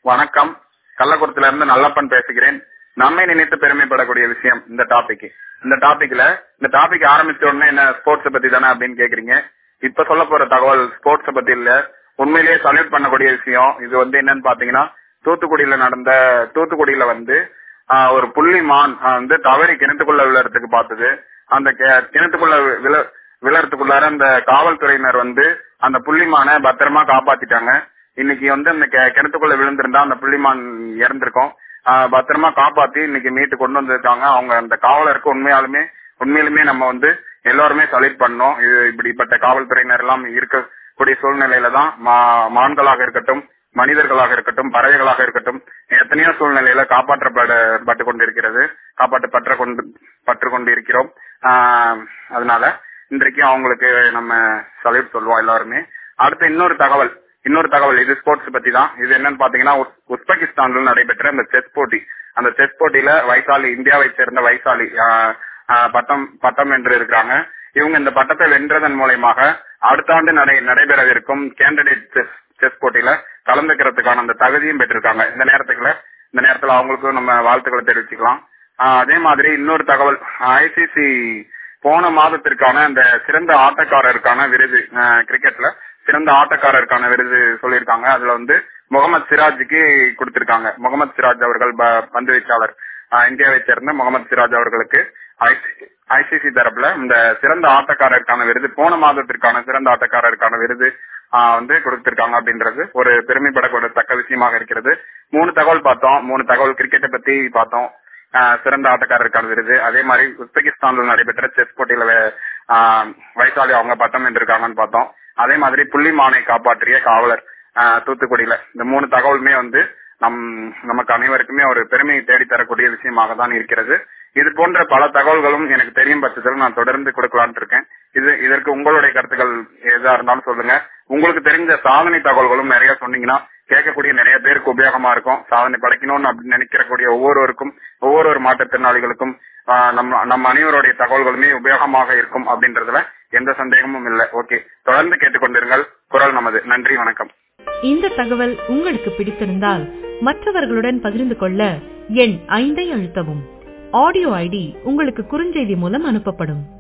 வணக்கம் கள்ளக்குறிச்சில இருந்து நல்லப்பன் பேசுகிறேன் நம்மை நினைத்து பெருமைப்படக்கூடிய விஷயம் இந்த டாபிக் இந்த டாபிக்ல இந்த டாபிக் ஆரம்பிச்ச உடனே என்ன ஸ்போர்ட்ஸ் பத்தி தானே அப்படின்னு கேக்குறீங்க இப்ப சொல்ல போற தகவல் ஸ்போர்ட்ஸ் பத்தி இல்ல உண்மையிலேயே சல்யூட் பண்ணக்கூடிய விஷயம் இது வந்து என்னன்னு பாத்தீங்கன்னா தூத்துக்குடியில நடந்த தூத்துக்குடியில வந்து ஆஹ், ஒரு புள்ளி மான் ஆஹ், வந்து தவறி கிணத்துக்குள்ள விழுறதுக்கு பார்த்தது அந்த கி- கிணத்துக்குள்ள விழ விழறதுக்குள்ளார அந்த காவல்துறையினர் வந்து அந்த புள்ளிமானை பத்திரமா காப்பாத்திட்டாங்க இன்னைக்கு வந்து அந்த கி- கிணத்துக்குள்ள விழுந்திருந்தா அந்த புள்ளிமான் இறந்திருக்கும் ஆஹ், பத்திரமா காப்பாத்தி இன்னைக்கு மீட்டு கொண்டு வந்திருக்காங்க அவங்க அந்த காவலருக்கு உண்மையாலுமே உண்மையிலுமே நம்ம வந்து எல்லாருமே சல்யூட் பண்ணோம் இது இப்படிப்பட்ட காவல்துறையினர் எல்லாம் இருக்கக்கூடிய சூழ்நிலையில தான் மா- மான்களாக இருக்கட்டும் மனிதர்களாக இருக்கட்டும் பறவைகளாக இருக்கட்டும் எத்தனையோ சூழ்நிலையில காப்பாற்றப்பட பட்டு கொண்டிருக்கிறது காப்பாற்றப்பட்ட கொண்டு பற்று கொண்டு இருக்கிறோம் ஆஹ் அதனால இன்றைக்கு அவங்களுக்கு நம்ம சல்யூட் சொல்லுவோம் எல்லாருமே அடுத்து இன்னொரு தகவல் இன்னொரு தகவல் இது ஸ்போர்ட்ஸ் பத்தி தான் இது என்னன்னு பாத்தீங்கன்னா உஸ்- உஸ்பெகிஸ்தான்ல நடைபெற்ற அந்த செஸ் போட்டி அந்த செஸ் போட்டியில வைசாலி இந்தியாவை சேர்ந்த வைசாலி ஆஹ், ஆஹ், பட்டம் பட்டம் வென்று இருக்கிறாங்க இவங்க இந்த பட்டத்தை வென்றதன் மூலயமாக அடுத்த ஆண்டு நடை நடைபெறவிருக்கும் கேண்டிடேட் செஸ் செஸ் போட்டியில கலந்துக்கிறதுக்கான அந்த தகுதியும் பெற்றிருக்காங்க இந்த நேரத்துக்குள்ள இந்த நேரத்துல அவங்களுக்கும் நம்ம வாழ்த்துக்களை தெரிவிச்சுக்கலாம் ஆஹ், அதே மாதிரி இன்னொரு தகவல் ஐசிசி போன மாதத்திற்கான அந்த சிறந்த ஆட்டக்காரருக்கான விருது ஆஹ், கிரிக்கெட்ல சிறந்த ஆட்டக்காரருக்கான விருது சொல்லியிருக்காங்க அதுல வந்து முகமது சிராஜுக்கு கொடுத்திருக்காங்க முகமது சிராஜ் அவர்கள் ப- பந்து வீச்சாளர் ஆஹ், இந்தியாவை சேர்ந்த முகமது சிராஜ் அவர்களுக்கு ஐசிசி தரப்புல இந்த சிறந்த ஆட்டக்காரருக்கான விருது போன மாதத்திற்கான சிறந்த ஆட்டக்காரருக்கான விருது ஆஹ், வந்து கொடுத்திருக்காங்க அப்படின்றது ஒரு பெருமைப்படக்கூடத்தக்க விஷயமாக இருக்கிறது மூணு தகவல் பார்த்தோம் மூணு தகவல் கிரிக்கெட்டை பத்தி பார்த்தோம் ஆஹ், சிறந்த ஆட்டக்காரருக்கான விருது அதே மாதிரி உஸ்பெகிஸ்தான்ல நடைபெற்ற செஸ் போட்டியில வே- ஆஹ், வைசாலி அவங்க பட்டம் வென்றிருக்காங்கன்னு பார்த்தோம் அதே மாதிரி புள்ளிமானை காப்பாற்றிய காவலர் ஆஹ், தூத்துக்குடியில இந்த மூணு தகவலுமே வந்து நம் நமக்கு அனைவருக்குமே ஒரு பெருமையை தேடி தரக்கூடிய விஷயமாக தான் இருக்கிறது இது போன்ற பல தகவல்களும் எனக்கு தெரியும் பட்சத்தில் நான் தொடர்ந்து கொடுக்கலாம்னு இருக்கேன் இது இதற்கு உங்களுடைய கருத்துக்கள் எதா இருந்தாலும் சொல்லுங்க உங்களுக்கு தெரிஞ்ச சாதனை தகவல்களும் நிறைய சொன்னீங்கன்னா கேட்கக்கூடிய நிறைய பேருக்கு உபயோகமா இருக்கும் சாதனை படைக்கணும்னு அப்படின்னு நினைக்கிறக்கூடிய ஒவ்வொருவருக்கும் ஒவ்வொரு மாற்றுத்திறனாளிகளுக்கும் ஆஹ், நம்ம நம்ம அனைவருடைய தகவல்களுமே உபயோகமாக இருக்கும் அப்படின்றதுல எந்த சந்தேகமும் இல்லை ஓகே தொடர்ந்து கேட்டுக்கொண்டிருங்கள் குரல் நமது நன்றி வணக்கம் இந்த தகவல் உங்களுக்கு பிடித்திருந்தால் மற்றவர்களுடன் பகிர்ந்து கொள்ள எண் ஐந்தை அழுத்தவும் ஆடியோ ஐடி உங்களுக்கு குறுஞ்செய்தி மூலம் அனுப்பப்படும்